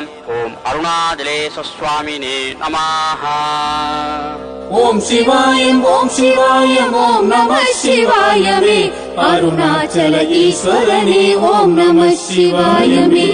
ॐ अरुणाचलेशस्वामिने नमः ஓம் சிவாயம் ஓம் சிவாயம் ஓம் நம சிவாயமே அருணாச்சல ஈஸ்வரனே ஓம் நம சிவாயமே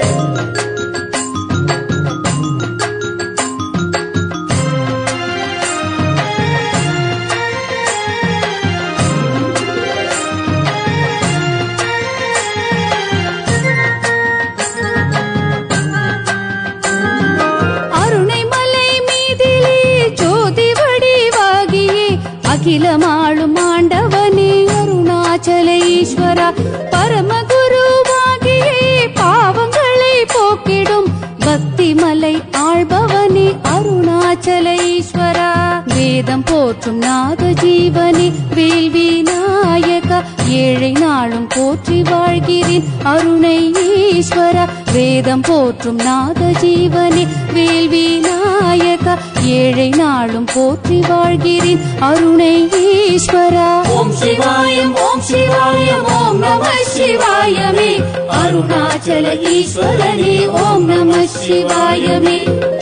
அருணைமலை மீதிலே ஜோதி வடிவாகியே அகிலமாளும் ஆண்டவனே அருணாச்சல ஈஸ்வரா பரமகுருவாகியே பாவங்களை போக்கிடும் பக்தி மலை ஆள்பவனே அருணாச்சல ஈஸ்வரா வேதம் போற்றும் நாத ஜீவனே வேள்வி நாயகா ஏழை நாளும் போற்றி வாழ்கிறேன் அருணை ஈஸ்வரா வேதம் போற்றும் நாத ஜீவனே வேள்வி நாயகா ஏழை நாளும் போற்றி வாழ்கிறேன் அருணை ஈஸ்வரா ஓம் சிவாயம் ஓம் சிவாயம் ஓம் நம சிவாயமே அருணாச்சல ஈஸ்வரனே ஓம் நம சிவாயமே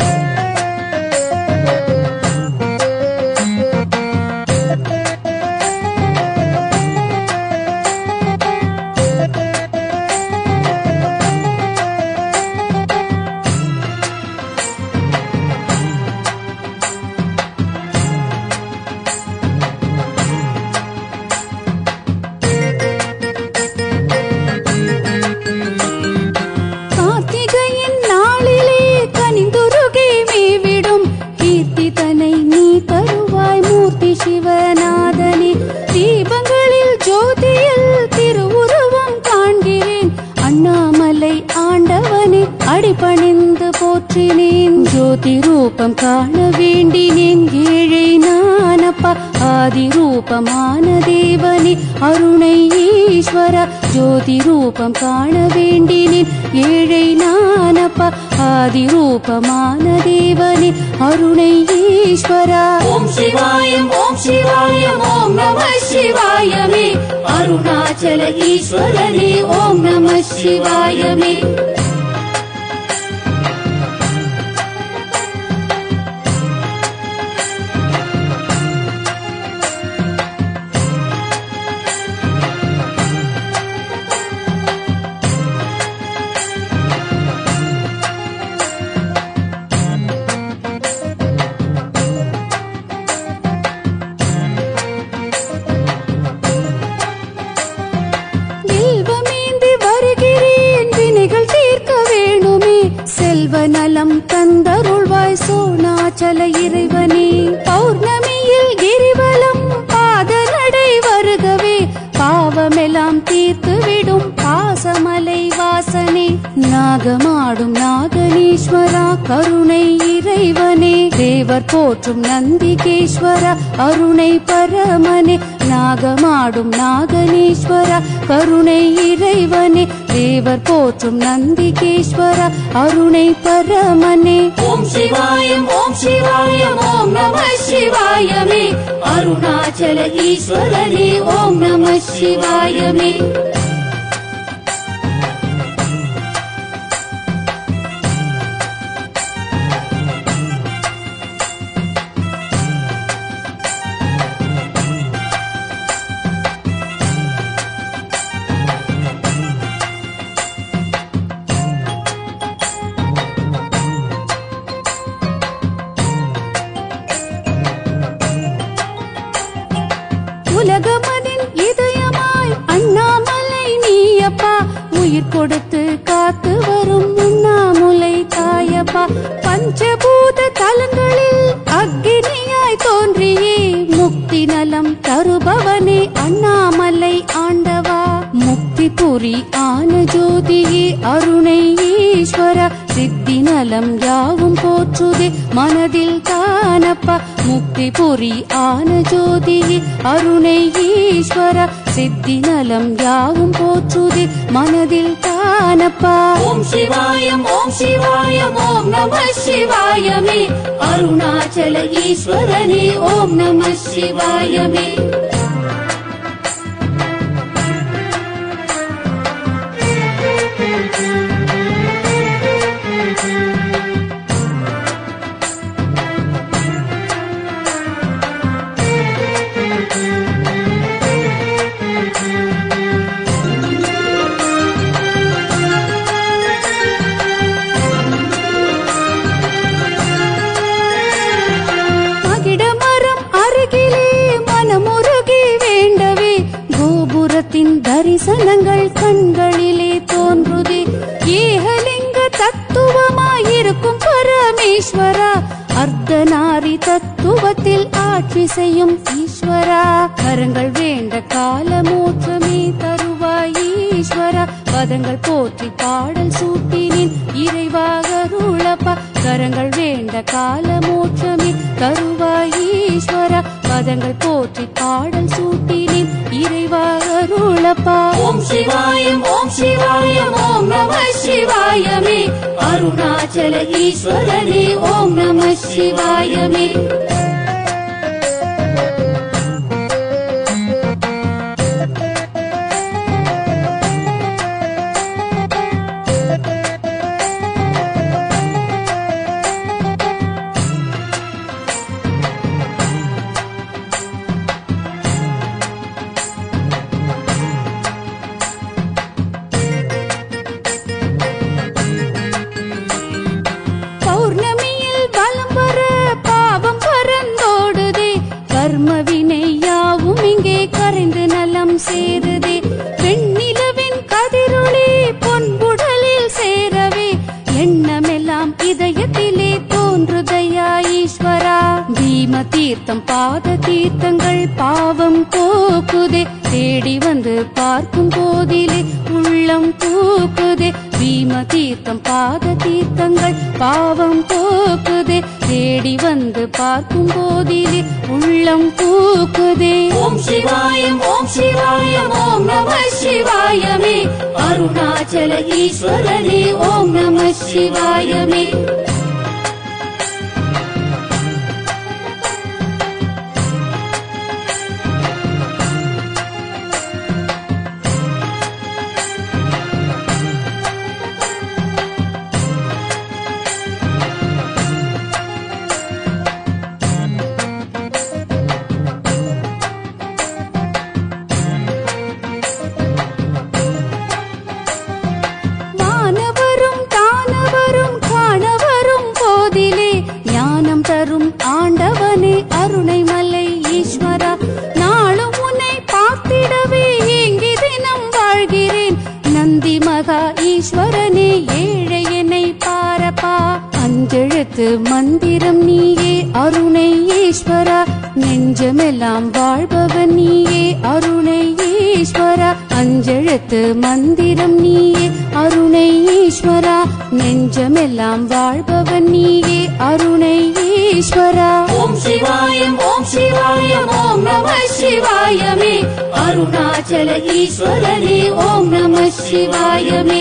கார்த்திகையின் நாளிலே கனிந்துருகே மேவிடும் கீர்த்தி தனை நீ தருவாய் மூர்த்தி சிவநாதனே தீபங்களில் ஜோதியில் திருவுருவம் காண்கிறேன் அண்ணாமலை ஆண்டவனே அடிபணிந்து போற்றினேன் ஜோதி ரூபம் காண வேண்டினேன் ஏழை நானப்பா ஆதி ரூபமான தேவனே அருணை ஈஸ்வர ஜோதி ரூபம் காண வேண்டினேன் ஏழை நானப்பா ஆதி ரூபமான தேவனே அருணை ஈஸ்வரா ஓம் சிவாயம் ஓம் சிவாயம் ஓம் நம சிவாயமே அருணாச்சல ஈஸ்வரனே ஓம் நம சிவாயமே வில்வமேந்தி வருகிறேன் வினைகள் தீர்க்க வேணுமே செல்வ நலம் தந்தருள்வாய் சோனாச்சல இறைவனே பௌர்ணமியில் கிரிவலம் பாத நடை வருகவே பாவமெல்லாம் தீர்த்து விடும் பாசமலை வாசனே நாகமாடும் நாகனீஸ்வரா கருணை இறைவனே தேவர் போற்றும் நந்திகேஸ்வரா அருணை பரமனே நாகமாடும் நாகனீஸ்வரா கருணை இறைவனே தேவர் போற்றும் நந்திகேஸ்வரா அருணை பரமனே ஓம் சிவாயம் ஓம் சிவாயம் ஓம் நம சிவாயமே அருணாச்சல ஈஸ்வரனே ஓம் நம சிவாயமே உலகமதின் இதயமாய் அண்ணாமலை நீயப்பா உயிர் கொடுத்து காத்து வரும் உண்ணாமுலை தாயப்பா பஞ்சபூத தலங்களில் அக்னியாய் தோன்றியே முக்தி நலம் தருபவனே அண்ணாமலை ஆண்டவா முக்தி புரி ஆன ஜோதியே அருணை ஈஸ்வர சித்தி நலம் யாவும் போற்றுதே மனதில் தானப்பா முக்தி புரி ஆன ஜோதியே அருணை ஈஸ்வர சித்தி நலம் யாவும் போற்றுதே மனதில் தானப்பா ஓம் சிவாயம் ஓம் சிவாயம் ஓம் நம சிவாயமே அருணாச்சல ஈஸ்வரனே ஓம் நம சிவாயமே Thank you. தரிசனங்கள் கண்களிலே தோன்றுதே ஏகலிங்க தத்துவமாயிருக்கும் பரமேஸ்வரா அர்த்தநாரி தத்துவத்தில் ஆட்சி செய்யும் ஈஸ்வரா கரங்கள் வேண்ட காலமூற்றமே தருவாய் ஈஸ்வரா பதங்கள் போற்றி பாடல் சூட்டினின் இறைவாகருளப்பா கரங்கள் வேண்ட காலமோட்சமே தருவாய் ஈஸ்வரா பதங்கள் போற்றி பாடல் சூட்டினின் இறைவாகருளப்பா ஓம் சிவாயம் ஓம் சிவாயம் ஓம் நம சிவாயமே அருணாச்சல ஈஸ்வரனே ஓம் நம சிவாயமே பௌர்ணமியில் வலம் வர பாவம் பறந்தோடுதே கர்ம வினை யாவும் இங்கே கரைந்து நலம் சேருதே பெண்ணிலவின் கதிரொளி பொன்புடலில் சேரவே எண்ணமெல்லாம் இதயத்திலே தோன்றுதையா ஈஸ்வரா பீம தீர்த்தம் பாத தீர்த்தங்கள் பாவம் போக்குதே தேடி வந்து பார்க்கும் போதிலே உள்ளம் பூக்குதே பீம தீர்த்தம் பாத தீர்த்தங்கள் பாவம் போக்குதே தேடி வந்து பார்க்கும் போதிலே உள்ளம் பூக்குதே ஓம் சிவாயம் ஓம் சிவாயம் ஓம் நம சிவாயமே அருணாச்சல ஈஸ்வரனே ஓம் நம சிவாயமே வானவரும் தானவரும் காணவரும் போதிலே ஞானம் தரும் ஆண்டவனே அருணைமலை ஈஸ்வரா நாளும் உன்னை பார்த்திடவே ஏங்கி தினம் வாழ்கிறேன் நந்தி மகா ஈஸ்வரனே ஏழை என்னை பாரப்பா அஞ்செழுத்து மந்திரம் நீயே அருணை ஈஸ்வரா நெஞ்சமெல்லாம் வாழ்பவன் நீயே அருணை ஈஸ்வரா அஞ்செழுத்து மந்திரம் நீயே அருணை ஈஸ்வரா நெஞ்சமெல்லாம் வாழ்பவன் நீயே அருணை ஈஸ்வரா ஓம் சிவாயம் ஓம் சிவாயம் ஓம் நம சிவாயமே அருணாச்சல ஈஸ்வரனே ஓம் நம சிவாயமே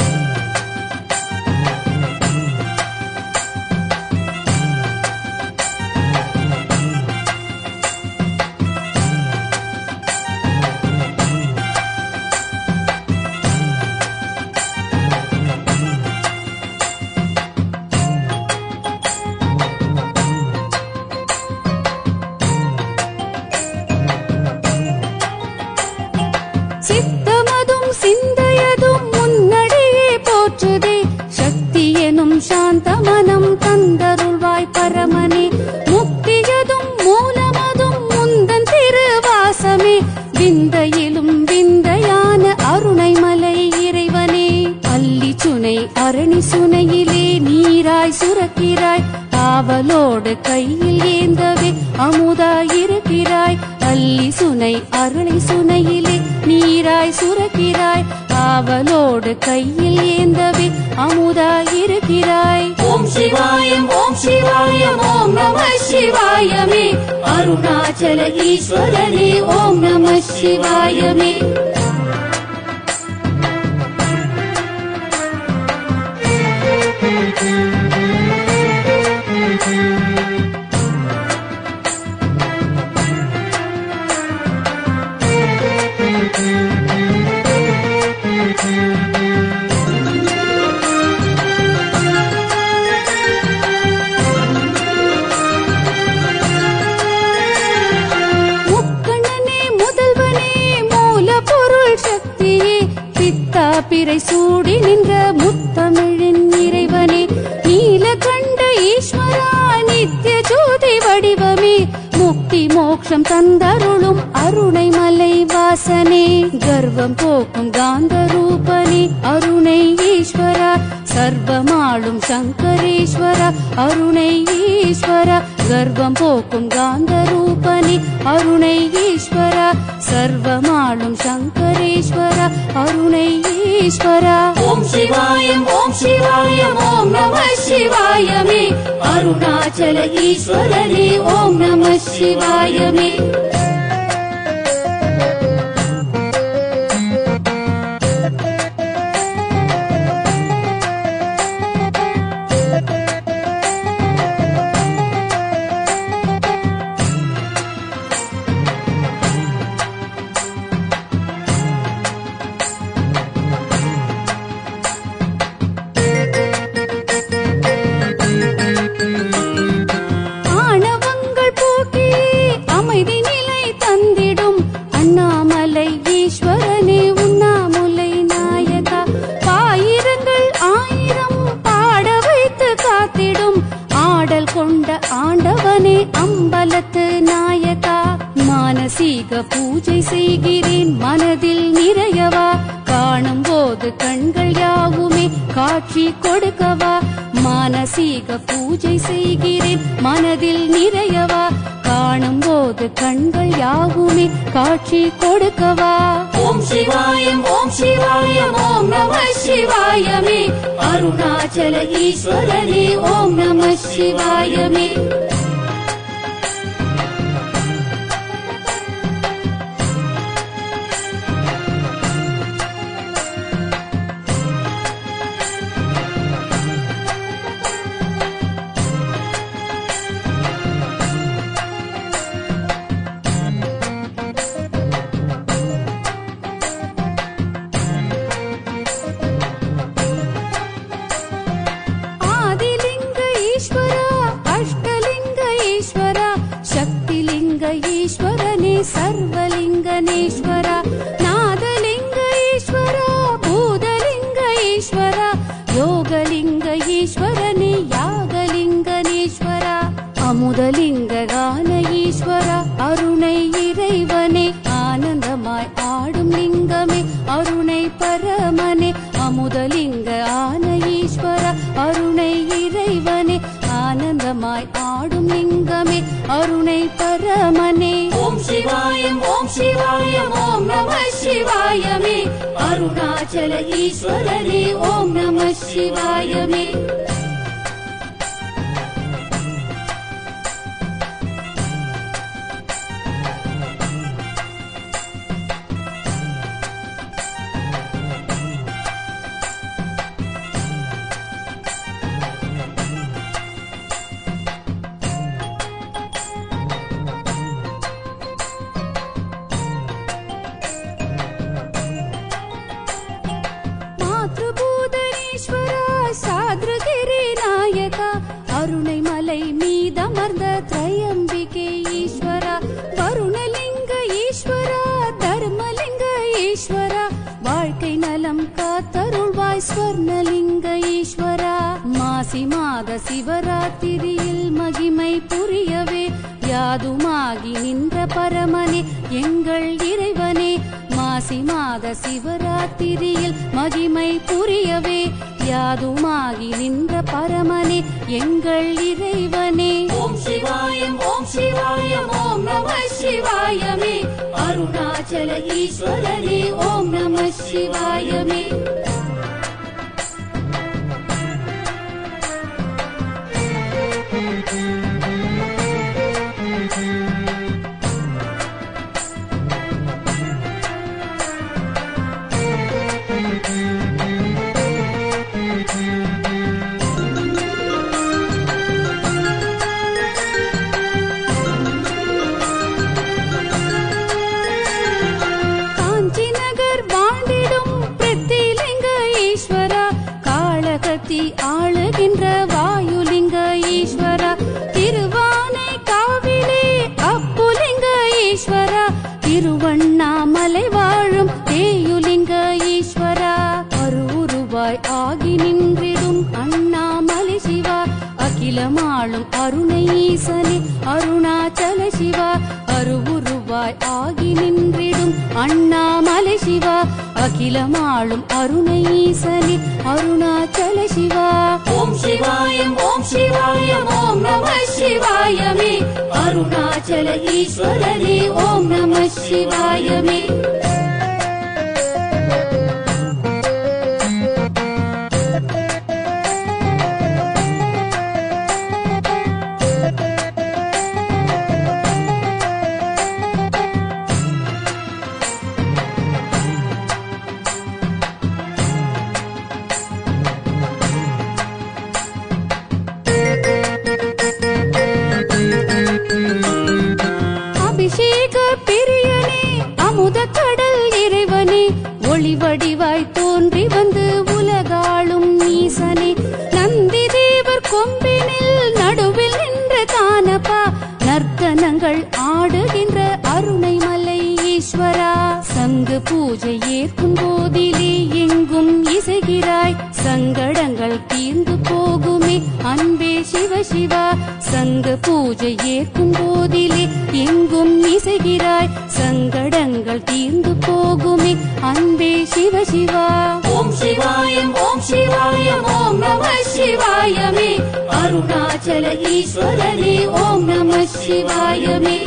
சித்தமதும் சிந்தையதும் முன்னடியே போற்றுதே சக்தி எனும் சாந்த மனம் தந்தருள்வாய் பரமனே முக்தியதும் மூலமதும் முந்தன் திருவாசமே விந்தையிலும் விந்தையான அருணைமலை இறைவனே அல்லி சுனை அரணி சுனையிலே நீராய் சுரக்கிறாய் ஆவலோடு கையில் ஏந்தவே அமுதாயிருக்கிறாய் அல்லி சுனை அருளை சுனையிலே நீராய் சுரக்கிறாய் ஆவலோடு கையில் ஏந்தவே அமுதாயிருக்கிறாய் ஓம் சிவாயம் ஓம் சிவாயம் ஓம் நம சிவாயமே அருணாச்சல ஈஸ்வரனே ஓம் நம சிவாயமே முக்கண்ணனே முதல்வனே மூல பொருள் சக்தியே பித்தா பிறை சூடி நின்ற முத்தமிழின் இறைவனே நீலகண்ட ஈஸ்வரா நித்திய ஜோதி வடிவமே முக்தி மோக்ஷம் தந்தருளும் அருணை மலை வாச ஈசனே கர்வம் போக்கும் காந்த ரூபனே அருணை ஈஸ்வரா சர்வமாளும் சங்கரேஸ்வரா அருணை ஈஸ்வரா கர்வம் போக்கும் காந்த ரூபனே அருணை ஈஸ்வரா சர்வமாளும் சங்கரேஸ்வரா அருணை ஈஸ்வரா ஓம் சிவாயம் ஓம் சிவாயம் ஓம் நம சிவாயமே அருணாச்சல ஈஸ்வரனே ஓம் நம சிவாயமே ஆணவங்கள் போக்கி அமைதி நிலை தந்திடும் அண்ணாமலை ஈஸ்வரனே உண்ணாமுலை நாயகா பாயிரங்கள் ஆயிரம் பாட வைத்து காத்திடும் ஆடல் கொண்ட ஆண்டவனே அம்பலத்து நாயகா மானசீக பூஜை செய்கிறேன் மனதில் நிறையவா காணும் போது கண்கள் யாவுமே காட்சி கொடுக்கவா மானசீக பூஜை செய்கிறேன் மனதில் நிறையவா காணும் போது கண்கள் யாவுமே காட்சி கொடுக்கவா ஓம் சிவாயம் ஓம் சிவாயம் ஓம் நம சிவாயமே அருணாச்சல ஈஸ்வரனே ஓம் நம சிவாயமே ஆதிலிங்க ஈஸ்வரா அஷ்டலிங்க ஈஸ்வரா சக்திலிங்க ஈஸ்வரனே சர்வலிங்கனேஸ்வரா நாதலிங்க ஈஸ்வரா பூதலிங்க ஈஸ்வரா யோகலிங்க ஈஸ்வரனே யாகலிங்கனேஸ்வரா அமுதலிங்க கான ஈஸ்வரா அருணை இறைவனே ஆனந்தமாய் ஆடும் லிங்கமே அருணை பரமனே அமுதலிங்க ஆன ஈஸ்வரா அருணை இறைவனே ஆனந்தமாய் ஆடும் லிங்கமே அருணை பரமனே ஓம் சிவாயம் ஓம் சிவாயம் ஓம் நம சிவாயமே அருணாச்சல ஈஸ்வரனே ஓம் நம சிவாயமே மாத்ருபூதனீஸ்வரா சாத்ருகிரி நாயகா அருணை மலை மீதமர்ந்த திரையம்பிகை ஈஸ்வரா வருணலிங்க ஈஸ்வரா தர்மலிங்க ஈஸ்வரா வாழ்க்கை நலம் காத்தருள்வாய் ஸ்வர்ணலிங்க ஈஸ்வரா மாசி மாத சிவராத்திரியில் மகிமை புரியவே யாதுமாகி நின்ற பரமனே எங்கள் இறைவனே மாசி மாத சிவராத்திரியில் மகிமை புரியவே யாதுமாகி நின்ற பரமனே எங்கள் இறைவனே ஓம் சிவாயம் ஓம் சிவாயம் ஓம் நம சிவாயமே அருணாச்சல ஈஸ்வரனே ஓம் நம சிவாயமே காஞ்சி நகர் வாழ்ந்திடும் பிரித்திலிங்க ஈஸ்வரா காளகத்தி ஆளுகின்ற வாயுலிங்க ஈஸ்வரா திருவானை காவிலே அப்புலிங்க ஈஸ்வரா திருவண்ணாமலை வாழும் தேயுலிங்க ஈஸ்வரா அருவுருவாய் ஆகி நின்றிடும் அண்ணாமலை சிவா அகிலமாளும் அருணை ஈசனே அருணாச்சல சிவா அருவுருவாய் வடிவாய் ஆகி நின்றிடும் அண்ணாமலை சிவா அகிலமாளும் அருணை ஈசனே அருணாச்சல சிவா ஓம் சிவாயம் ஓம் சிவாயம் ஓம் நம சிவாயமே அருணாச்சல ஈஸ்வரனே ஓம் நம சிவாயமே அபிஷேக பிரியனே அமுத கடல் இறைவனே ஒளி வடிவாய் தோன்றி வந்து உலகாளும் நீசனே நந்தி தேவர் கொம்பினில் நடுவில் நின்ற தானப்பா நர்த்தனங்கள் ஆடுகின்ற அருணைமலை ஈஸ்வரா சங்கு பூஜை ஏற்கும் போதிலே எங்கும் இசைகிறாய் சங்கடங்கள் தீர்ந்து போகுமே அன்பே சிவ சிவா சங்க பூஜை ஏற்கும் போதிலே எங்கும் இசைகிறாய் சங்கடங்கள் தீர்ந்து போகுமே அன்பே சிவ சிவா ஓம் சிவாயம் ஓம் சிவாயம் ஓம் நம சிவாயமே அருணாச்சல ஈஸ்வரனே ஓம் நம சிவாயமே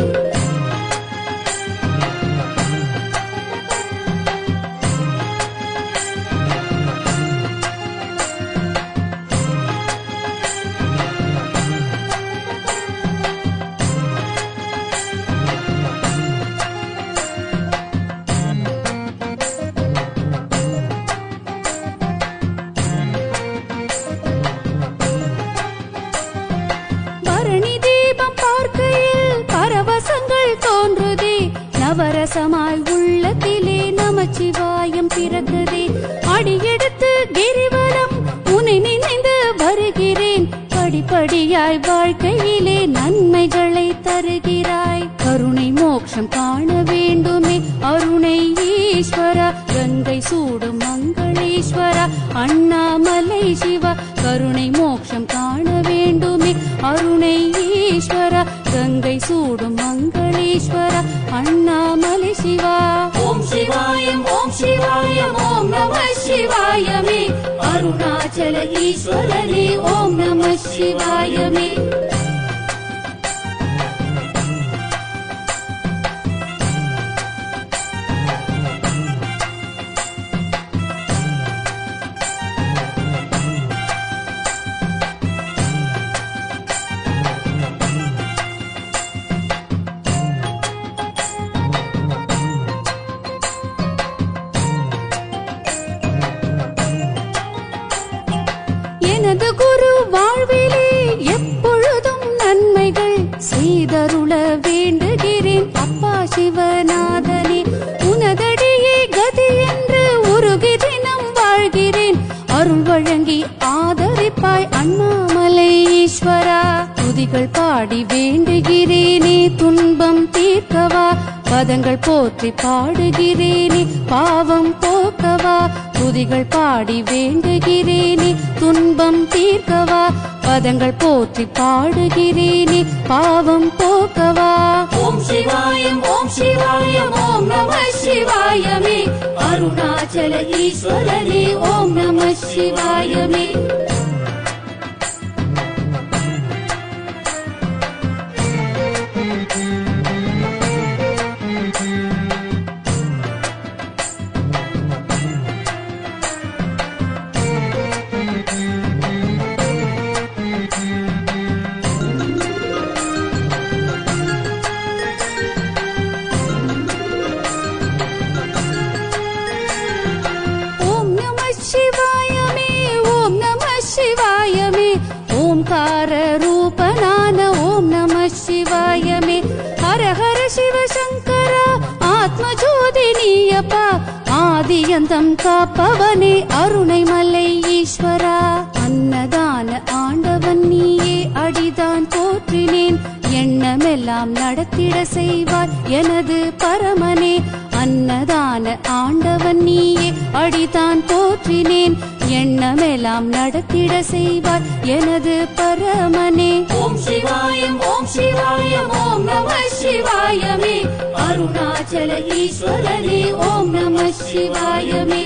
பரணி தீபம் பார்க்கையில் பரவசங்கள் தோன்றுதே நவரசமாய் உள்ளத்திலே நமச்சிவாயம் பிறக்குதே அடியெடுத்து கிரிவலம் உன்னை நினைந்து வருகிறேன் படிப்படியாய் வாழ்க்கையிலே நன்மைகளை தருகிறாய் கருணை மோட்சம் காண வேண்டுமே அருணை ஈஸ்வரா கங்கை சூடும் மங்களேஸ்வரா அண்ணாமலை சிவா கருணை மோட்சம் காண வேண்டுமே அருணை ஈஸ்வரா கங்கை சூடும் மங்களேஸ்வரா அண்ணாமலை சிவா ஓம் சிவாயம் ஓம் சிவாயம் ஓம் நம சிவாயமே அருணாச்சல ஈஸ்வரனே ஓம் நம சிவாயமே எனது குரு வாழ்விலே எப்பொழுதும் நன்மைகள் செய்தருள வேண்டுகிறேன் அப்பா சிவநாதனே உனதடியே கதி என்று உருகி தினம் வாழ்கிறேன் அருள் வழங்கி ஆதரிப்பாய் அண்ணாமலை ஈஸ்வரா துதிகள் பாடி வேண்டுகிறேனே துன்பம் தீர்க்கவா பதங்கள் போற்றி பாடுகிறேனே பாவம் போக்கவா துதிகள் பாடி வேண்டுகிறேனே துன்பம் தீர்க்கவா பதங்கள் போற்றி பாடுகிறேனே பாவம் போக்கவா ஓம் சிவாயம் ஓம் சிவாயம் ஓம் நம சிவாயமே அருணாச்சல ஈஸ்வரனே ஓம் நம சிவாயமே ஓம் நம சிவாயமே ஓம் நம சிவாயமே ஓம்கார ரூபனான ஓம் நம சிவாயமே ஹர ஹர சிவசங்கரா ஆத்ம ஜோதி நீயப்பா ஆதியந்தம் காப்பவனே அருணை மலை ஈஸ்வரா அன்னதான ஆண்டவன் நீயே அடிதான் போற்றினேன் எண்ணமெல்லாம் நடத்திட செய்வாய் எனது பரமனே அன்னதான ஆண்டவன் நீயே அடிதான் போற்றினேன் எண்ணமெல்லாம் நடத்திட செய்வார் எனது பரமனே ஓம் சிவாயம் ஓம் சிவாயம் ஓம் நம சிவாயமே அருணாச்சல ஈஸ்வரனே ஓம் நம சிவாயமே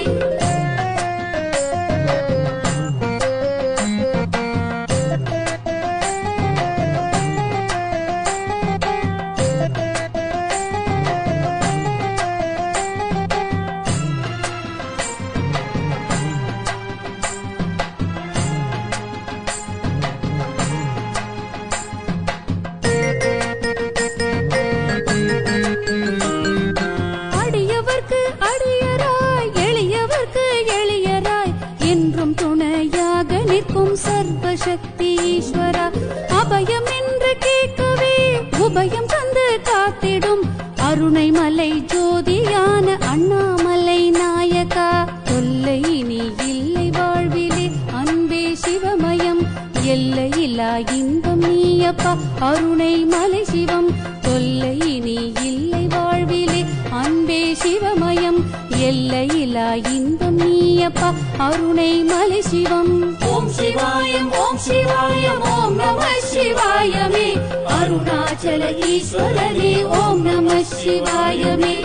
அடியவர்க்கு அடியராய் எளியவர்க்கு எளியராய் என்றும் துணையாக நிற்கும் சர்வசக்தி ஈஸ்வரா அபயம் என்று கேட்கவே உபயம் தந்து காத்திடும் அருணை மலை ஜோதியான அண்ணாமலை நாயகா தொல்லை இனி இல்லை வாழ்விலே அன்பே சிவமயம் எல்லையில்லா இன்பம் நீயப்பா அருணை மலை சிவம் தொல்லை இனி இல்லை வாழ்விலே அன்பே சிவமயம் எல்லையில்லா இன்பம் நீயப்பா அருணை மலை சிவம் ஓம் சிவாயம் ஓம் சிவாயம் ஓம் நம சிவாயமே அருணாச்சல ஈஸ்வரனே ஓம் நம சிவாயமே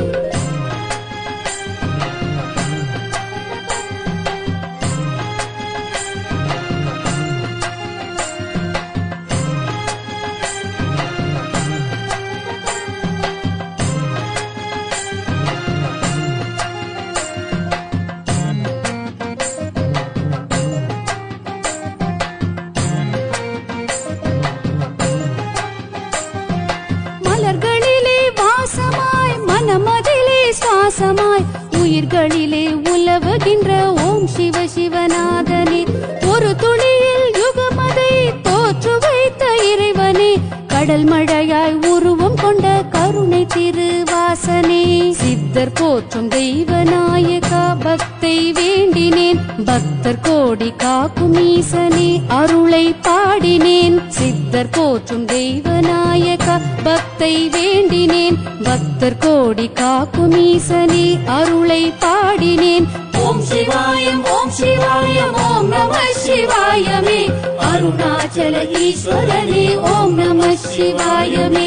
மலர்களிலே வாசமாய் மனமதிலே சுவாசமாய் உயிர்களிலே உலவுகின்ற ஓம் சிவ சிவநாதனே ஒரு துளியில் யுகமதை தோற்று வைத்த இறைவனே கடல் மழையாய் உருவம் கொண்ட கருணை திருவாசனே சித்தர் போற்றும் தெய்வநாயகா பக்தை வேண்டினேன் பக்தர் கோடி காக்கும் ஈசனே அருளை பாடினேன் சித்தர் போற்றும் தெய்வநாயகா பக்தை வேண்டினேன் பக்தர் கோடி காக்கும் ஈசனே அருளை பாடினேன் ஓம் சிவாயம் ஓம் சிவாயம் ஓம் நம சிவாயமே அருணாச்சல ஈஸ்வரனே ஓம் நம சிவாயமே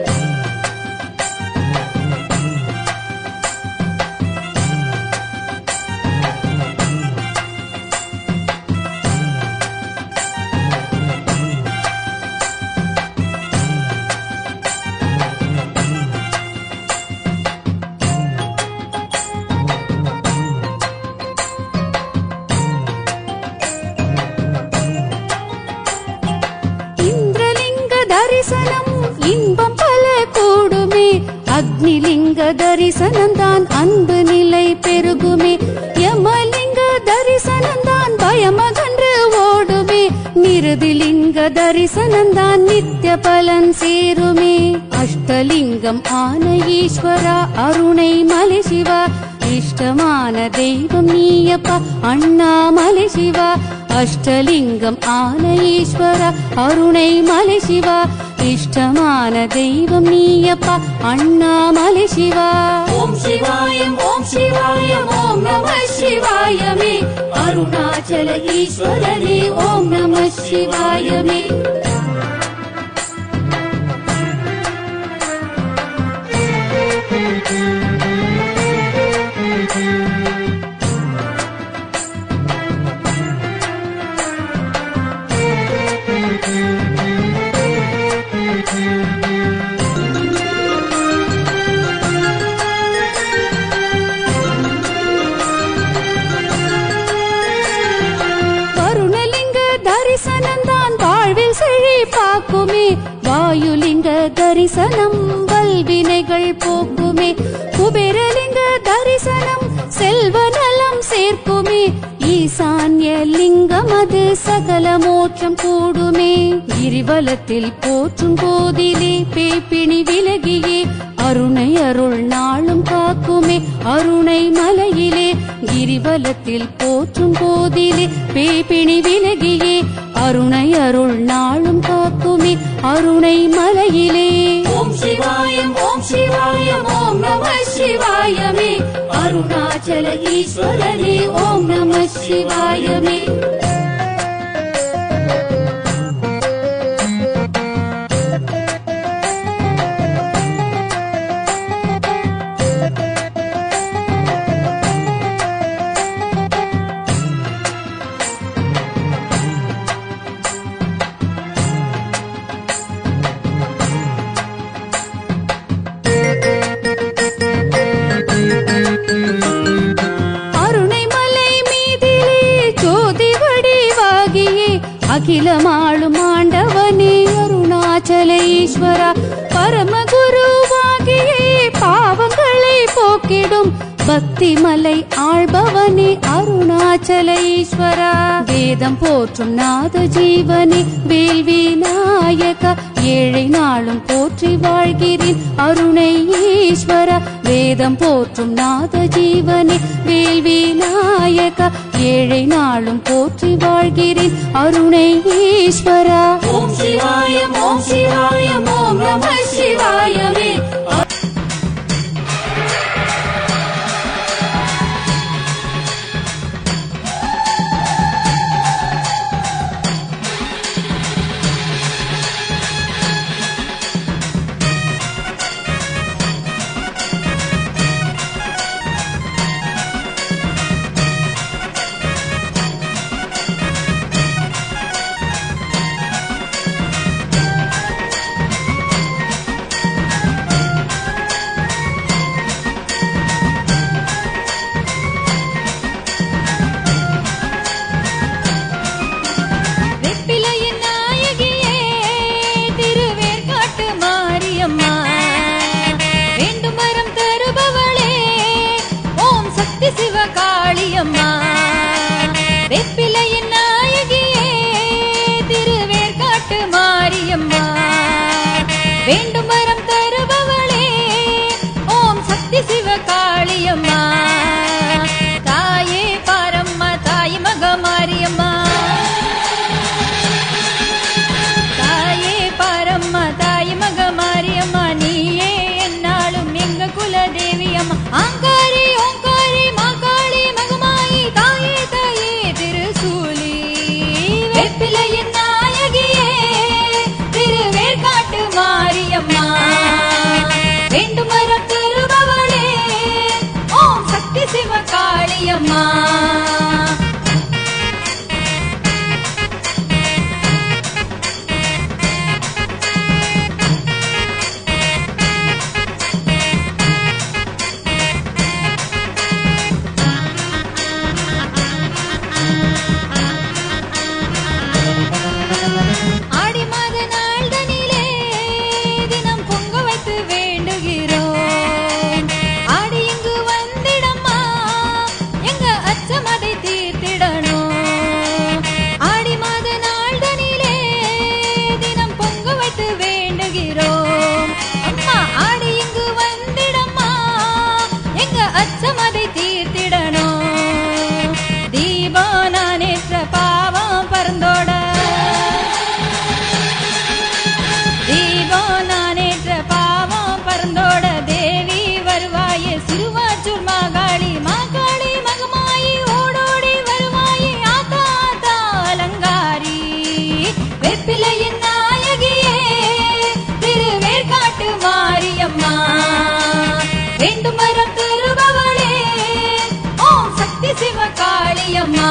இந்திரலிங்க தரிசனம் இன்பம் பல கூடுமே அக்னிலிங்க தரிசனம் தான் அன்பு நிலை பெருகுமே யமலிங்க தரிசனம் தான் பயமகன்று ஓடுமே நிருதிலிங்க தரிசனம் தான் நித்திய பலன் சேருமே அஷ்டலிங்கம் ஆன ஈஸ்வரா அருணை மலை சிவா இஷ்டமான தெய்வம் நீயப்பா அண்ணாமலை சிவா அஷ்டலிங்கம் ஆன ஈஸ்வரா அருணை மலை சிவா இஷ்டமான தெய்வம் நீயப்பா அண்ணாமலை சிவா ஓம் சிவாயம் ஓம் சிவாயம் ஓம் நம சிவாயமே அருணாச்சல ஈஸ்வரனே ஓம் நம சிவாயமே வருணலிங்க தரிசனம் தான் வாழ்வில் செழிப்பாக்குமே வாயுலிங்க தரிசனம் வல்வினைகள் போக்குமே குபேரலிங்க தரிசனம் செல்வ நலம் சேர்க்குமே ஈசான்ய லிங்கம் அது சகல மோட்சம் கூடுமே கிரிவலத்தில் போற்றும் போதிலே பேப்பிணி விலகியே அருணை அருள் நாளும் காக்குமே அருணை மலையிலே கிரிவலத்தில் போற்றும் போதிலே பேப்பிணி விலகியே அருணை அருள் நாளும் காக்குமே அருணை மலையிலே ஓம் சிவாயம் ஓம் சிவாயம் ஓம் நம சிவாயமே அருணாச்சல அருணாச்சல ஈஸ்வரனே ஓம் நம சிவாயமே அருணைமலை மீதிலே ஜோதி வடிவாகியே அகிலமாளும் ஆண்டவனே அருணாச்சல ஈஸ்வரா பரமகுருவாகியே பாவங்களை போக்கிடும் பக்தி மலை ஆள்பவனே அருணாச்சல ஈஸ்வரா வேதம் போற்றும் நாத ஜீவனே வேல்வி நாயகா ஏழை நாளும் போற்றி வாழ்கிறேன் அருணை ஈஸ்வரா வேதம் போற்றும் நாத ஜீவனே வேல்வி நாயகா ஏழை நாளும் போற்றி வாழ்கிறேன் அருணை ஈஸ்வரா ஓம் சிவாயம் ஓம் சிவாயம் ஓம் நம சிவாயமே வெப்பிலையின் நாயகியே திருவேற்காட்டு மாரியம்மா வேண்டும் வரம் தருபவளே ஓம் சக்தி சிவகாளியம்மா வெப்பிலையின் நாயகியே திருவேற்காட்டு மாரியம்மா வேண்டும் வரம் தருபவளே ஓம் சக்தி சிவகாளியம்மா தாயே பாரம்மா தாய் மக மாரியம்மா தாயே பாரம்மா தாய் மக மாரியம்மா நீயே என்னாலும் எங்க குல தேவியம்மா ஆங்காரி ஓங்காரி மாகாளி மகமாயி தாயே தாயே திருசூலி வெப்பிலையின் நாயகியே திருவேற்காட்டு மாரியம்மா வேண்டும் வரம் தருபவளே ஓம் சக்தி சிவகாளியம்மா ஆடி மாத நாள்தனிலே தினம் பொங்க வைத்து வேண்டுகிறோம் ஆடி இங்கு வந்திடம்மா எங்க அச்சமதை தீர்த்திடணும் ஆடி மாத நாள்தனிலே தினம் பொங்க வைத்து வேண்டுகிறோம் அம்மா ஆடி இங்கு வந்திடம்மா எங்க அச்சமதை தீர்த்திடணும் தீபம் நானேற்ற பாவம் பறந்தோட தீபம் நானேற்ற பாவம் பறந்தோட தேவி வருவாயே சிறுவாச்சூர் மாகாளி மாகாளி மகமாயி ஓடோடி வருவாயே ஆத்தா ஆத்தா அலங்காரி வெப்பிலையின் நாயகியே திருவேற்காட்டு மாரியம்மா வேண்டும் வரம் தருபவளே ஓம் சக்தி சிவகாளியம்மா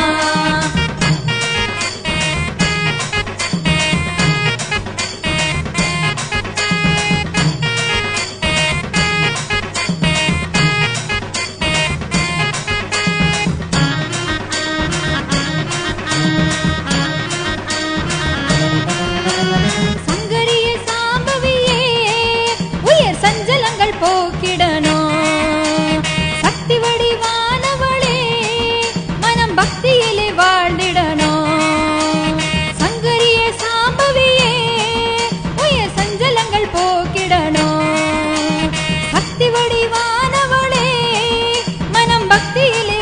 சங்கரிய சாம்பவியே உயர் சஞ்சலங்கள் போக்கிடணும் சக்தி வடிவானவளே மனம் பக்தியிலே வாழ்ந்திடணும் சங்கரிய சாம்பவியே உயர் சஞ்சலங்கள் போக்கிடணும் சக்தி வடிவானவளே மனம் பக்தியிலே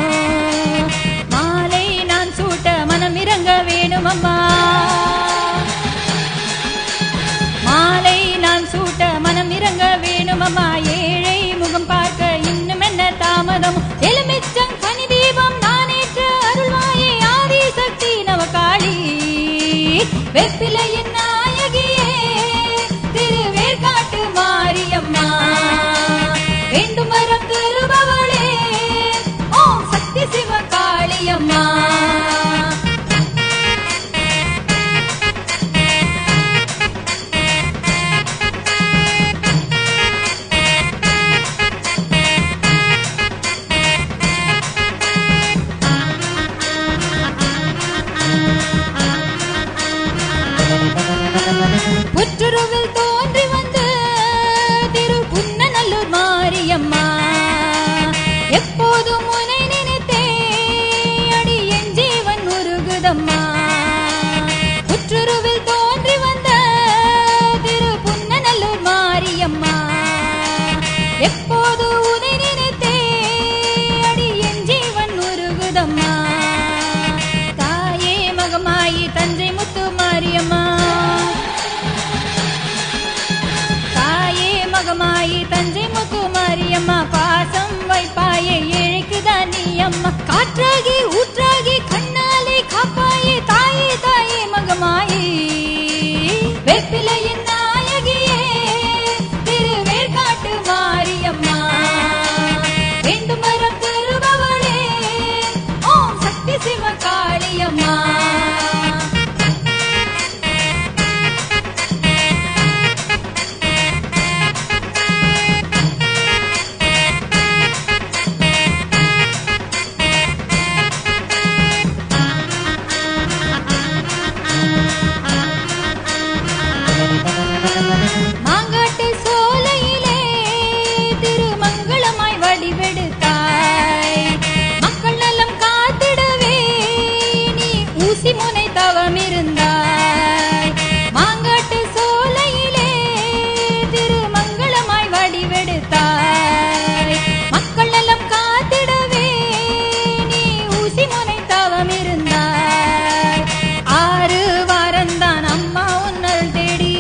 வாழ்ந்திடணும் மாலை நான் சூட்ட மனம் இறங்க வேணும் அம்மா வெப்பிலையின் நாயகியே திருவேற்காட்டு மாரியம்மா வேண்டும் வரம் தருபவளே ஓம் சக்தி சிவ காளியம்மா புற்றுருவில் தோன்றி வந்து திரு புன்னநல்லூர் மாரியம்மா எப்போதும் உனை நினைத்தே அடி என் ஜீவன் உருகுதம்மா புற்றுருவில் தோன்றி வந்த திரு புன்னநல்லூர் மாரியம்மா எப்போது உனை நினைத்தே அடி என் ஜீவன் உருகுதம்மா தாயே மகமாயி தஞ்சை முத்து மாரியம்மா தாயே மகமாயி தஞ்சை முத்து மாரியம்மா பாசம் வைப்பாயே ஏழைக்குதான் நீ அம்மா காற்றாகி ஊற்றாகி கண்ணாலே காப்பாயே தாயே தாயே மகமாயி வெப்பிலையின் நாயகியே திருவேற்காட்டு மாரியம்மா வேண்டும் வரம் தருபவளே ஓம் சக்தி சிவ காளியம்மா மாங்காட்டு சோலையிலே திருமங்களமாய் வடிவெடுத்தாய் மக்கள் நலம் காத்திடவே நீ ஊசி முனை தவம் இருந்தாய் மாங்காட்டு சோலையிலே திருமங்களமாய் வடிவெடுத்தாய் மக்கள் நலம் காத்திடவே நீ ஊசி முனை தவம் இருந்தாய் ஆறு வாரந்தான் அம்மா உன்னல் தேடி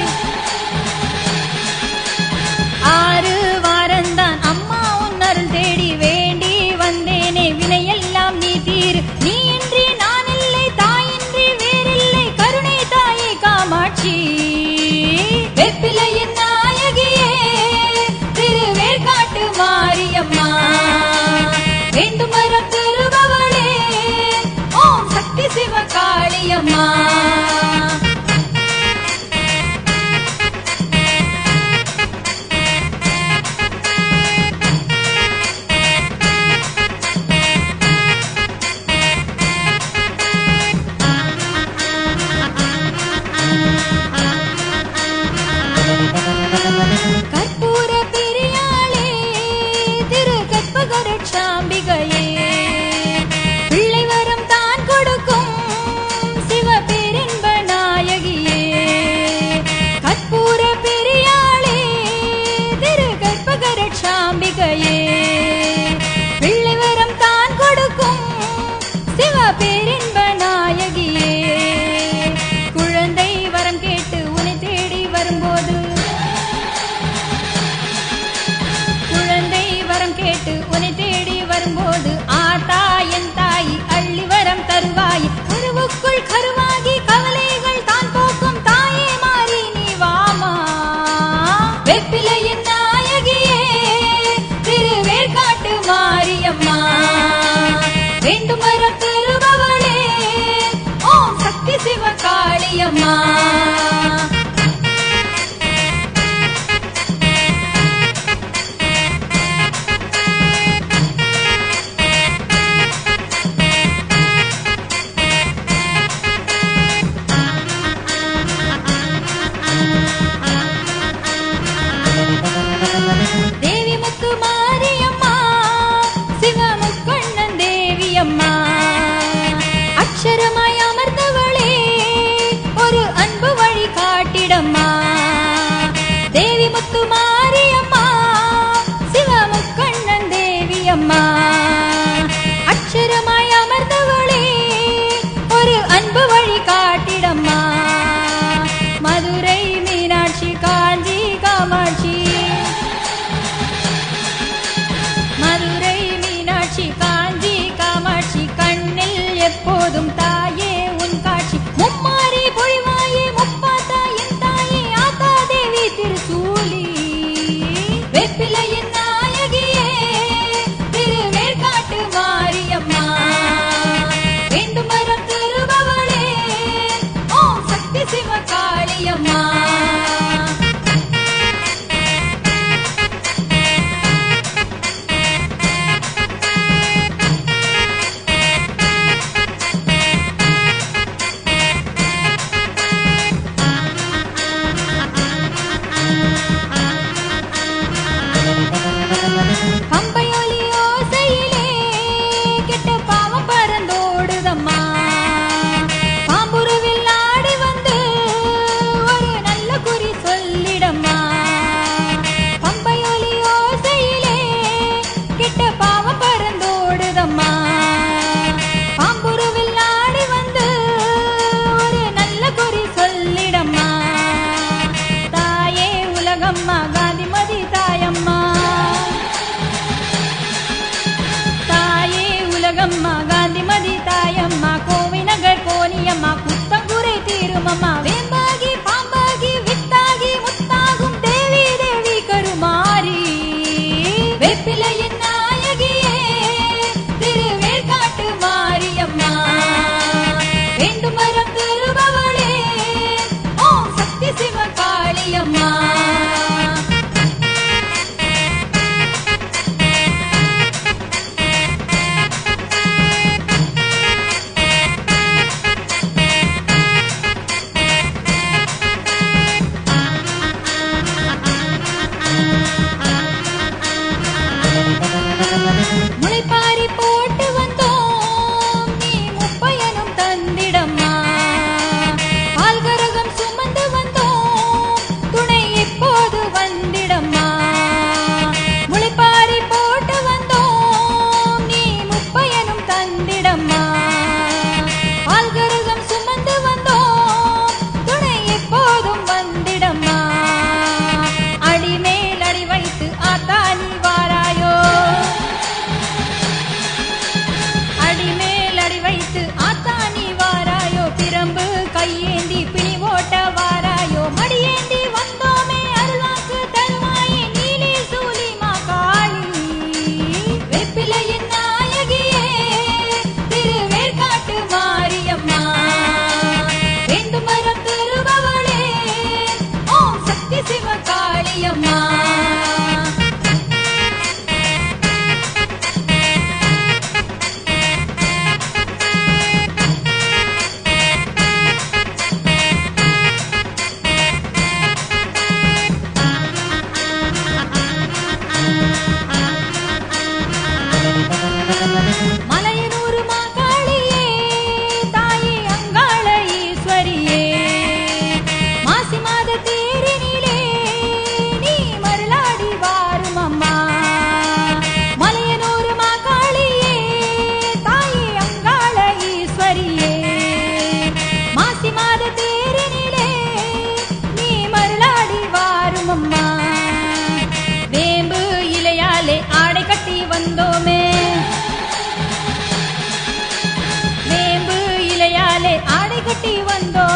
ஆறு வாரந்தான் அம்மா உன்னருள் தேடி வேண்டி வந்தேனே வினையெல்லாம் நீ தீர் நீ இன்றி நான் இல்லை தாயின்றி வேறில்லை கருணை தாயே காமாட்சி வெப்பிலையின் நாயகியே திருவேற்காட்டு மாரியம்மா வேண்டும் வரம் தருபவளே ஓம் சக்தி சிவ காளியம்மா கற்பூர பிரியாளே திரு கற்பகரட்சாம்பிகையே பிள்ளை வரம் தான் கொடுக்கும் சிவபெருன்ப நாயகியே கற்பூர பிரியாளே திரு கற்பகரட்சாம்பிகையே பிள்ளை வரம் தான் கொடுக்கும் சிவபெருன்ப நாயகியே குழந்தை வரம் கேட்டு உன்னை தேடி வரும்போது குழந்தை வரம் கேட்டு உன்னை தேடி வரும்போது ஆத்தா என் தாய் அள்ளி வரம் தருவாய் கருவுக்குள் கருவாகி கவலைகள் தான் போக்கும் தாயே மாறி நீ வாமா வெப்பிலையின் நாயகியே திருவேற்காட்டு மாரியம்மா வேண்டும் வரம் தருபவளே ஓம் சக்தி சிவ காளியம்மா தேவி முத்து மாரியம்மா சிவமுக்கண்ணன் தேவியம்மா அக்ஷரமாய் அமர்ந்தவளே ஒரு அன்பு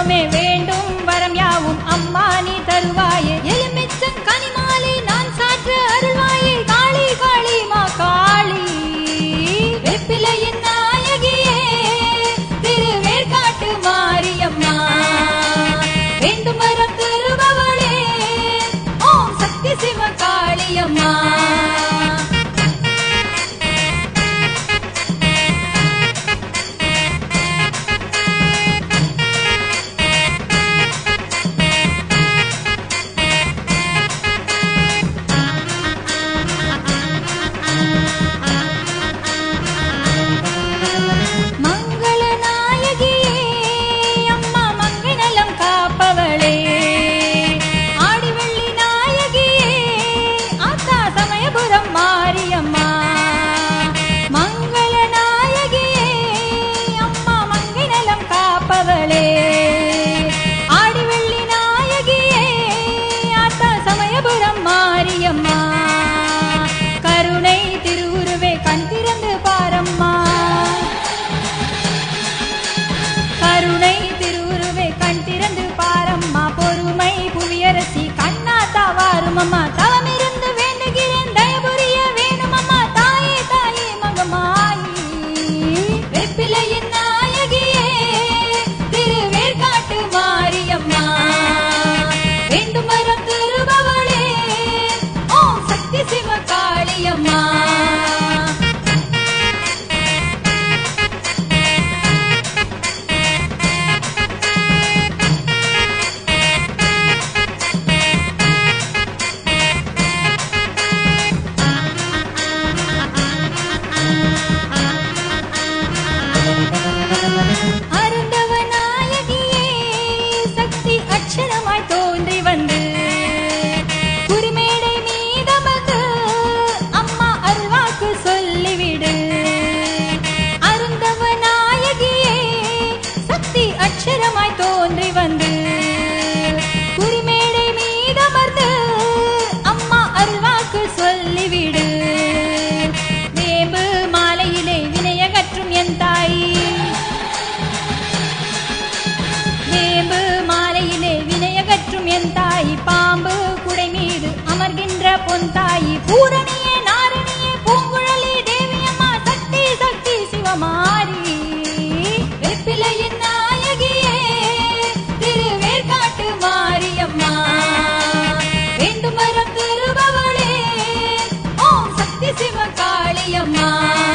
செல்வமே வேண்டும் வரம் யாவும் அம்மா நீ தருவாயே எலுமிச்சம் கனிமாலை நான் சாற்ற அருள்வாயே காளி காளி மா காளி வெப்பிலையின் நாயகியே திருவேற்காட்டு மாரியம்மா வேண்டும் வரம் தருபவளே ஓம் சக்தி சிவ காளியம்மா மங்கள நாயகியே அம்மா மங்கை நலம் காப்பவளே ஆடிவள்ளி நாயகியே ஆத்தா சமயபுரம் மாரியம்மா மங்கள நாயகியே அம்மா மங்கை நலம் காப்பவளே ஆடிவள்ளி நாயகியே ஆத்தா சமயபுரம் மாரியம்மா கருணை திருவுருவே கண் திறந்து பாரம்மா கருணை திருவுருவே கண் திறந்து பாரம்மா பொறுமை புவியரசி கண்ணாத்தா வாரும் அம்மா தவமிருந்து வேண்டுகிறேன் தயபுரிய வேணும் அம்மா தாயே தாயே மகமாயி வெப்பிலையின் நாயகியே திருவேற்காட்டு மாரியம்மா வேண்டும் வரம் தருபவளே ஓம் சக்தி சிவ காளியம்மா அருந்தவ நாயகியே சக்தி அட்சரமாய் தோன்றி வந்து குறிமேடை மீதமது அம்மா அருள்வாக்கு சொல்லிவிடு அருந்தவ நாயகியே சக்தி அட்சரமாய் தோன்றி வந்து குறிமேடை மீதமர்ந்து அம்மா அருள்வாக்கு சொல்லிவிடு வேம்பு மாலையிலே வினையகற்றும் என் தாய் வேம்பு மாலையிலே வினையகற்றும் என் தாய் பாம்பு குடை மீது அமர்கின்ற பொன் தாய் பூரணியே நாரணியே பூங்குழலி தேவியம்மா சக்தி சக்தி சிவமாரி வெப்பிலையின் நாயகியே திருவேற்காட்டு மாரியம்மா வேண்டும் வரம் தருபவளே ஓம் சக்தி சிவ காளியம்மா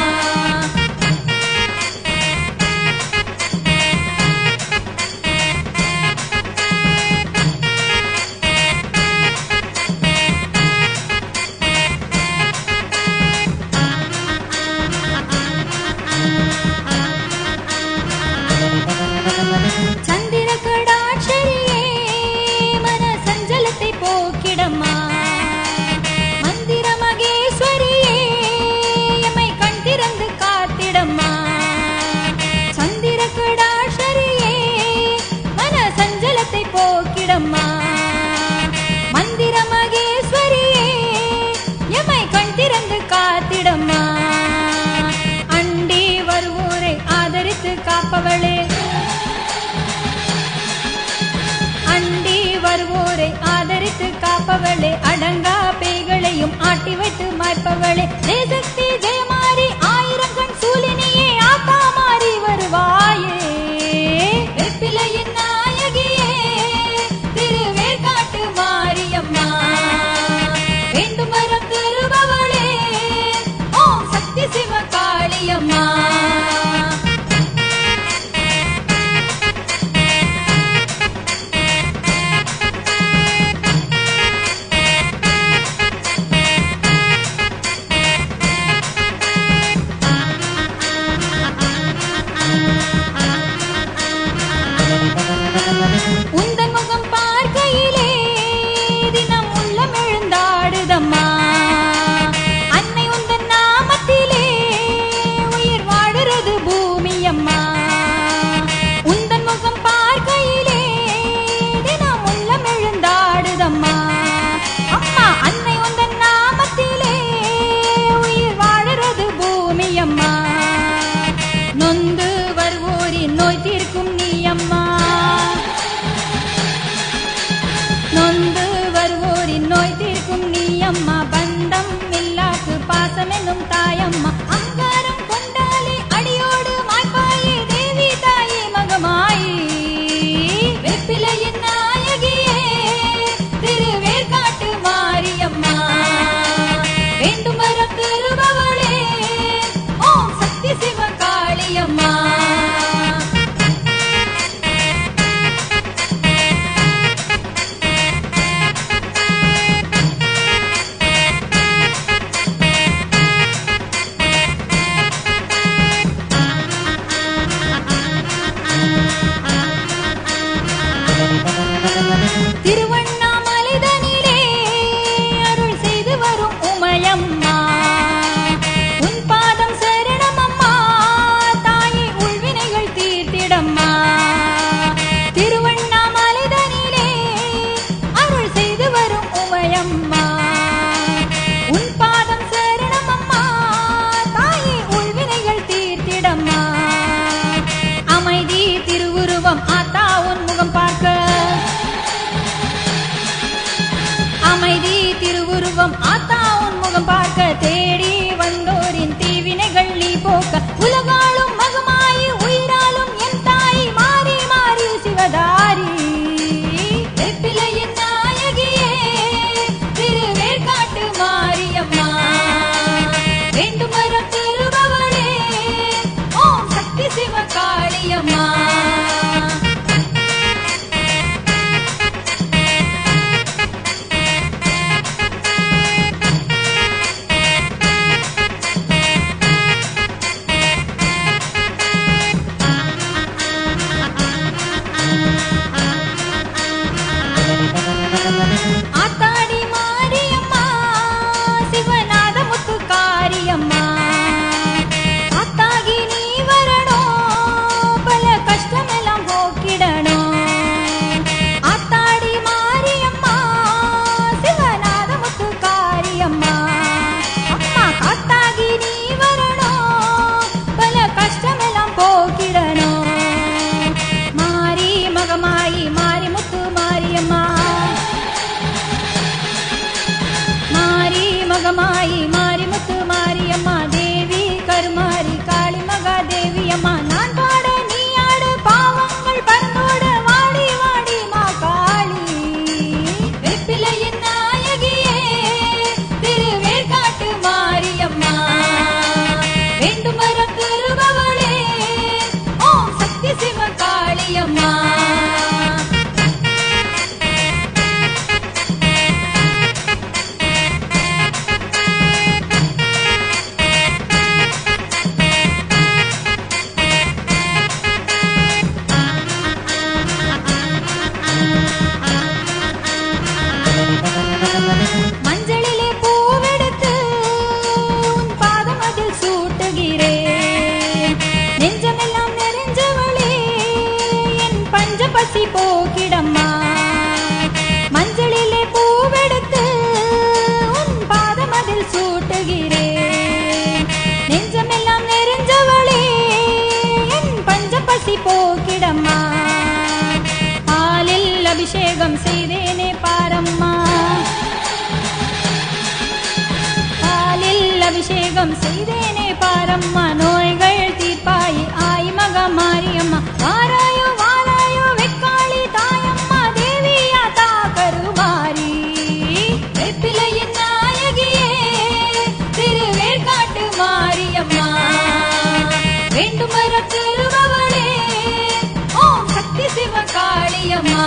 சந்திர கடாட்சரியே மன சஞ்சலத்தை போக்கிடம்மா மந்திர மகேஸ்வரியே எம்மை கண் திறந்து காத்திடம்மா சந்திர கடாட்சரியே மன சஞ்சலத்தை போக்கிடம்மா மந்திர மகேஸ்வரியே எம்மை கண் திறந்து காத்திடம்மா அண்டி வருவோரை ஆதரித்து காப்பவளே அண்டி வருவோரை ஆதரித்து காப்பவளே அடங்கா பேய்களையும் ஆட்டி வைத்து மாய்ப்பவளே தேசக்தி ஜெயமாரி ஆயிரம் கண் சூலினியே ஆத்தா மாறி வருவாயே வெப்பிலையின் நாயகியே திருவேற்காட்டு மாரியம்மா வேண்டும் வரம் தருபவளே ஓம் சக்தி சிவ காளியம்மா திருவண்ணாமலைதனிலே அருள் செய்து வரும் உமையம்மா உன் பாதம் சரணமம்மா தாயே உள்வினைகள் தீர்த்திடம்மா திருவண்ணாமலைதனிலே அருள் செய்து வரும் உமையம்மா உன் பாதம் சரணமம்மா தாயே உள்வினைகள் தீர்த்திடம்மா அமைதி திருவுருவம் ஆத்தா உன் முகம் பார்க்க அமைதி திருவுருவம் ஆத்தா உன் முகம் பார்க்க தேடி வந்தோரின் தீவினைகள் நீ போக்க உலகாலும் மகமாயி உயிராலும் என் தாய் மாறி மாறி சிவதாரி வெப்பிலையின் நாயகியே திருவேற்காட்டு மாரியம்மா வேண்டுமரம் திருபவளே ஓம் சக்தி சிவகாளியம்மா ஆத்தாடி மாரியம்மா சிவநாத முத்துக்காரியம்மா ஆத்தாகி நீ வரணும் பல கஷ்டமெல்லாம் போக்கிடணும் ஆத்தாடி மாரியம்மா சிவநாத முத்துக்காரியம்மா அம்மா காத்தாகி நீ வரணும் பல கஷ்டமெல்லாம் போக்கிடணும் மாரி மகமாயி மாரி முத்து மாரியம்மா மாரி மகமாயி மாரி முத்து மாரியம்மா தேவி கருமாரி காளி மகா தேவி அம்மா நான் பாட நீ ஆடு பாவங்கள் பறந்தோட வாடி வாடி மா காளி வெப்பிலையின் நாயகியே திருவேற்காட்டு மாரியம்மா வேண்டுமரம் திருபவளே ஓம் சக்தி சிவகாளியம்மா மஞ்சளிலே பூவெடுத்து உன் பாதம் அதில் சூட்டுகிறேன் நெஞ்சமெல்லாம் நிறைஞ்சவளே என் பஞ்ச பசி போக்கிடம்மா மஞ்சளிலே பூவெடுத்து உன் பாதம் அதில் சூட்டுகிறேன் நெஞ்சமெல்லாம் நிறைஞ்சவளே என் பஞ்ச பசி போக்கிடம்மா பாலில் அபிஷேகம் செய்தேனே பாரம்மா பாலில் அபிஷேகம் செய்தேனே பாரம்மா நோய்கள் தீர்ப்பாய் ஆய் மக மாரியம்மா வாராயோ வாராயோ வெக்காளி தாயம்மா தேவியா தா கருமாரி வெப்பிலையின் நாயகியே திருவேற்காட்டு மாரியம்மா வேண்டுமர திருபவளே ஓம் சக்தி சிவகாளியம்மா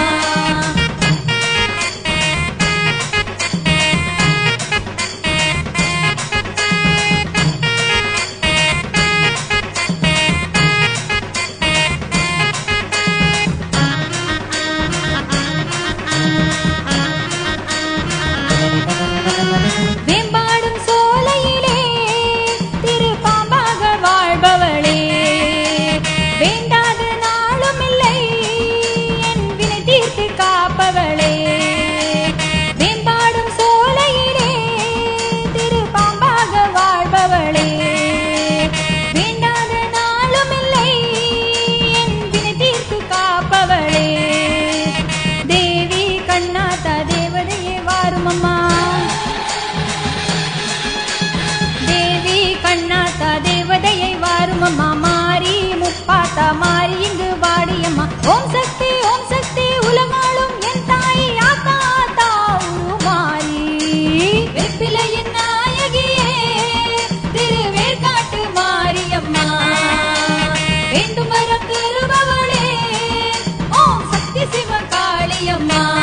வேம்பாடும் சோலையிலே திரு பாம்பாக வாழ்பவளே வேண்டாத நாளும் இல்லை என் வினை தீர்த்து காப்பவளே வேம்பாடும் சோலையிலே திரு பாம்பாக வாழ்பவளே வேண்டாத நாளும் இல்லை என் வினை தீர்த்து காப்பவளே தேவி கண்ணாத்தா தேவதையே வாருமம்மா தேவி கண்ணாத்தா தேவதையை வாருமம்மா மாறி முப்பாத்தா மாறி இங்கு வாடியம்மா ஓம் சக்தி ஓம் சக்தி உலகாளும் என் தாய் ஆத்தா ஆத்தா உருமாறி வெப்பிலையின் நாயகியே திருவேற்காட்டு மாரியம்மா வேண்டுமரம் திருபவளே ஓம் சக்தி சிவகாளியம்மா